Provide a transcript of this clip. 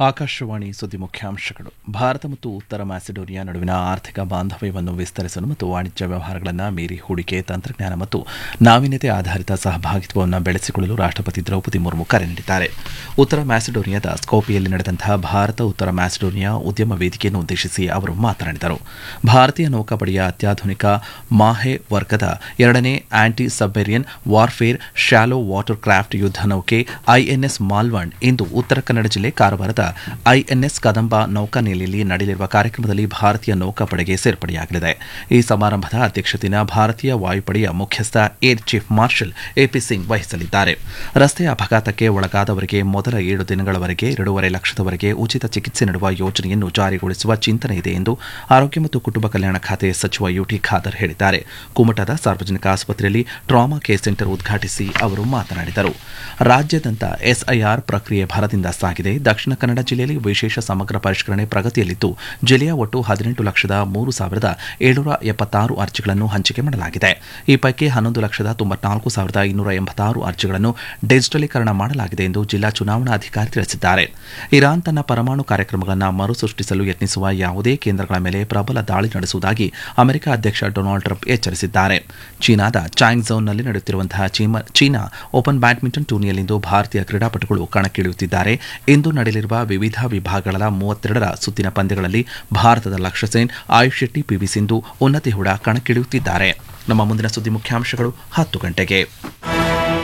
ಆಕಾಶವಾಣಿ ಸುದ್ದಿ ಮುಖ್ಯಾಂಶಗಳು ಭಾರತ ಮತ್ತು ಉತ್ತರ ಮ್ಯಾಸಿಡೋನಿಯಾ ನಡುವಿನ ಆರ್ಥಿಕ ಬಾಂಧವ್ಯವನ್ನು ವಿಸ್ತರಿಸಲು ಮತ್ತು ವಾಣಿಜ್ಯ ವ್ಯವಹಾರಗಳನ್ನು ಮೀರಿ ಹೂಡಿಕೆ ತಂತ್ರಜ್ಞಾನ ಮತ್ತು ನಾವೀನ್ಯತೆ ಆಧಾರಿತ ಸಹಭಾಗಿತ್ವವನ್ನು ಬೆಳೆಸಿಕೊಳ್ಳಲು ರಾಷ್ಟಪತಿ ದ್ರೌಪದಿ ಮುರ್ಮು ಕರೆ ನೀಡಿದ್ದಾರೆ ಉತ್ತರ ಮ್ಯಾಸಿಡೋನಿಯಾದ ಸ್ಕೋಪಿಯಲ್ಲಿ ನಡೆದಂತಹ ಭಾರತ ಉತ್ತರ ಮ್ಯಾಸಿಡೋನಿಯಾ ಉದ್ಯಮ ವೇದಿಕೆಯನ್ನು ಉದ್ದೇಶಿಸಿ ಅವರು ಮಾತನಾಡಿದರು ಭಾರತೀಯ ನೌಕಾಪಡೆಯ ಅತ್ಯಾಧುನಿಕ ಮಾಹೆ ವರ್ಗದ ಎರಡನೇ anti submarine warfare shallow water craft ಯುದ್ಧ ನೌಕೆ ಐಎನ್ಎಸ್ ಮಾಲ್ವಂಡ್ ಇಂದು ಉತ್ತರ ಕನ್ನಡ ಜಿಲ್ಲೆ ಕಾರವಾರದ ಐಎನ್ಎಸ್ ಕದಂಬ ನೌಕಾನೆಲೆಯಲ್ಲಿ ನಡೆಯಲಿರುವ ಕಾರ್ಯಕ್ರಮದಲ್ಲಿ ಭಾರತೀಯ ನೌಕಾಪಡೆಗೆ ಸೇರ್ಪಡೆಯಾಗಲಿದೆ ಈ ಸಮಾರಂಭದ ಅಧ್ಯಕ್ಷತೆಯನ್ನು ಭಾರತೀಯ ವಾಯುಪಡೆಯ ಮುಖ್ಯಸ್ಥ air chief marshal A P Singh ವಹಿಸಲಿದ್ದಾರೆ ರಸ್ತೆ ಅಪಘಾತಕ್ಕೆ ಒಳಗಾದವರಿಗೆ ಮೊದಲ ಏಳು ದಿನಗಳವರೆಗೆ ಎರಡೂವರೆ ಲಕ್ಷದವರೆಗೆ ಉಚಿತ ಚಿಕಿತ್ಸೆ ನೀಡುವ ಯೋಜನೆಯನ್ನು ಜಾರಿಗೊಳಿಸುವ ಚಿಂತನೆ ಇದೆ ಎಂದು ಆರೋಗ್ಯ ಮತ್ತು ಕುಟುಂಬ ಕಲ್ಯಾಣ ಖಾತೆ ಸಚಿವ ಯುಟಿ ಖಾದರ್ ಹೇಳಿದ್ದಾರೆ ಕುಮಟದ ಸಾರ್ವಜನಿಕ ಆಸ್ಪತ್ರೆಯಲ್ಲಿ ಟ್ರಾಮಾ ಕೇರ್ ಸೆಂಟರ್ ಉದ್ಘಾಟಿಸಿ ಅವರು ಮಾತನಾಡಿದರು ರಾಜ್ಯಾದ್ಯಂತ ಎಸ್ಐಆರ್ ಪ್ರಕ್ರಿಯೆ ಭರದಿಂದ ಸಾಗಿದೆ ದಕ್ಷಿಣ ಕನ್ನಡ ಜಿಲ್ಲೆಯಲ್ಲಿ ವಿಶೇಷ ಸಮಗ್ರ ಪರಿಷ್ಕರಣೆ ಪ್ರಗತಿಯಲ್ಲಿದ್ದು ಜಿಲ್ಲೆಯ ಒಟ್ಟು ಹದಿನೆಂಟು ಲಕ್ಷದ ಮೂರು ಸಾವಿರದ ಏಳುನೂರ ಎಪ್ಪತ್ತಾರು ಅರ್ಜಿಗಳನ್ನು ಹಂಚಿಕೆ ಮಾಡಲಾಗಿದೆ ಈ ಪೈಕಿ ಹನ್ನೊಂದು ಲಕ್ಷದ ತೊಂಬತ್ನಾಲ್ಕು ಸಾವಿರದ ಇನ್ನೂರ ಎಂಬತ್ತಾರು ಅರ್ಜಿಗಳನ್ನು ಡಿಜಿಟಲೀಕರಣ ಮಾಡಲಾಗಿದೆ ಎಂದು ಜಿಲ್ಲಾ ಚುನಾವಣಾಧಿಕಾರಿ ತಿಳಿಸಿದ್ದಾರೆ ಇರಾನ್ ತನ್ನ ಪರಮಾಣು ಕಾರ್ಯಕ್ರಮಗಳನ್ನು ಮರುಸೃಷ್ಟಿಸಲು ಯತ್ನಿಸುವ ಯಾವುದೇ ಕೇಂದ್ರಗಳ ಮೇಲೆ ಪ್ರಬಲ ದಾಳಿ ನಡೆಸುವುದಾಗಿ ಅಮೆರಿಕ ಅಧ್ಯಕ್ಷ ಡೊನಾಲ್ಡ್ ಟ್ರಂಪ್ ಎಚ್ಚರಿಸಿದ್ದಾರೆ ಚೀನಾದ ಚಾಂಗ್ ಝೋನ್ನಲ್ಲಿ ನಡೆಯುತ್ತಿರುವಂತಹ ಚೀನಾ ಓಪನ್ ಬ್ಯಾಡ್ಮಿಂಟನ್ ಟೂರ್ನಿಯಲ್ಲಿಂದು ಭಾರತೀಯ ಕ್ರೀಡಾಪಟುಗಳು ಕಣಕ್ಕಿಳಿಯುತ್ತಿದ್ದಾರೆ ಇಂದು ನಡೆಯಲಿರುವ ವಿವಿಧ ವಿಭಾಗಗಳ ಮೂವತ್ತೆರಡರ ಸುತ್ತಿನ ಪಂದ್ಯಗಳಲ್ಲಿ ಭಾರತದ ಲಕ್ಷ್ಯ ಸೇನ್ ಆಯುಷ್ ಶೆಟ್ಟಿ ಪಿವಿ ಸಿಂಧು ಉನ್ನತಿ ಹುಡ ಕಣಕ್ಕಿಳಿಯುತ್ತಿದ್ದಾರೆ ನಮ್ಮ ಮುಂದಿನ ಸುದ್ದಿ ಮುಖ್ಯಾಂಶಗಳು ಹತ್ತು ಗಂಟೆಗೆ